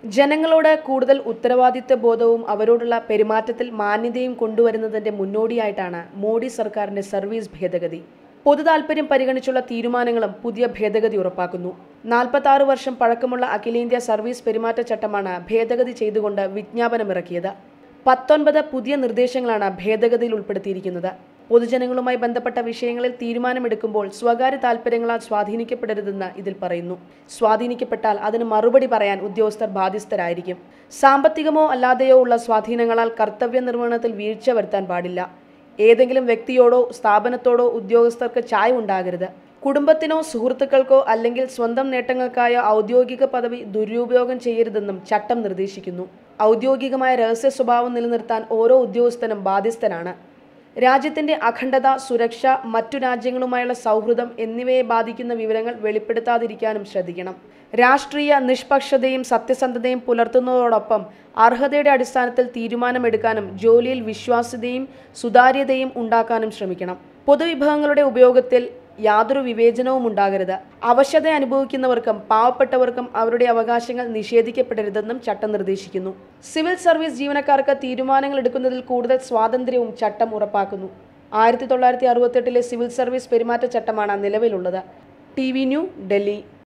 ജനങ്ങളോട് കൂടുതൽ ഉത്തരവാദിത്വ ബോധവും അവരോടുള്ള പെരുമാറ്റത്തിൽ മാന്യതയും കൊണ്ടുവരുന്നതിന്റെ മുന്നോടിയായിട്ടാണ് മോഡി സർക്കാരിന്റെ സർവീസ് ഭേദഗതി പൊതു താൽപര്യം പരിഗണിച്ചുള്ള തീരുമാനങ്ങളും പുതിയ ഭേദഗതി ഉറപ്പാക്കുന്നു നാൽപ്പത്തി ആറ് വർഷം പഴക്കമുള്ള അഖിലേന്ത്യാ സർവീസ് പെരുമാറ്റച്ചട്ടമാണ് ഭേദഗതി ചെയ്തുകൊണ്ട് വിജ്ഞാപനമിറക്കിയത് പത്തൊൻപത് പുതിയ നിർദ്ദേശങ്ങളാണ് ഭേദഗതിയിൽ ഉൾപ്പെടുത്തിയിരിക്കുന്നത് പൊതുജനങ്ങളുമായി ബന്ധപ്പെട്ട വിഷയങ്ങളിൽ തീരുമാനമെടുക്കുമ്പോൾ സ്വകാര്യ താൽപ്പര്യങ്ങളാൽ സ്വാധീനിക്കപ്പെടരുതെന്ന് ഇതിൽ പറയുന്നു സ്വാധീനിക്കപ്പെട്ടാൽ അതിന് മറുപടി പറയാൻ ഉദ്യോഗസ്ഥർ ബാധ്യസ്ഥരായിരിക്കും സാമ്പത്തികമോ അല്ലാതെയോ ഉള്ള സ്വാധീനങ്ങളാൽ കർത്തവ്യ നിർവഹണത്തിൽ വീഴ്ച വരുത്താൻ പാടില്ല ഏതെങ്കിലും വ്യക്തിയോടോ സ്ഥാപനത്തോടോ ഉദ്യോഗസ്ഥർക്ക് ചായ ഉണ്ടാകരുത് കുടുംബത്തിനോ സുഹൃത്തുക്കൾക്കോ അല്ലെങ്കിൽ സ്വന്തം നേട്ടങ്ങൾക്കായോ ഔദ്യോഗിക പദവി ദുരുപയോഗം ചെയ്യരുതെന്നും ചട്ടം നിർദ്ദേശിക്കുന്നു ഔദ്യോഗികമായ രഹസ്യ സ്വഭാവം നിലനിർത്താൻ ഓരോ ഉദ്യോഗസ്ഥനും ബാധ്യസ്ഥനാണ് രാജ്യത്തിന്റെ അഖണ്ഡത സുരക്ഷ മറ്റു രാജ്യങ്ങളുമായുള്ള സൗഹൃദം എന്നിവയെ ബാധിക്കുന്ന വിവരങ്ങൾ വെളിപ്പെടുത്താതിരിക്കാനും ശ്രദ്ധിക്കണം രാഷ്ട്രീയ നിഷ്പക്ഷതയും സത്യസന്ധതയും പുലർത്തുന്നതോടൊപ്പം അർഹതയുടെ അടിസ്ഥാനത്തിൽ തീരുമാനമെടുക്കാനും ജോലിയിൽ വിശ്വാസ്യതയും സുതാര്യതയും ഉണ്ടാക്കാനും ശ്രമിക്കണം പൊതുവിഭവങ്ങളുടെ ഉപയോഗത്തിൽ യാതൊരു വിവേചനവും ഉണ്ടാകരുത് അവശത അനുഭവിക്കുന്നവർക്കും പാവപ്പെട്ടവർക്കും അവരുടെ അവകാശങ്ങൾ നിഷേധിക്കപ്പെടരുതെന്നും ചട്ടം നിർദ്ദേശിക്കുന്നു സിവിൽ സർവീസ് ജീവനക്കാർക്ക് തീരുമാനങ്ങൾ എടുക്കുന്നതിൽ കൂടുതൽ സ്വാതന്ത്ര്യവും ചട്ടം ഉറപ്പാക്കുന്നു ആയിരത്തി തൊള്ളായിരത്തി അറുപത്തെട്ടിലെ സിവിൽ സർവീസ് പെരുമാറ്റച്ചട്ടമാണ് നിലവിലുള്ളത് ടി വി ന്യൂ ഡൽഹി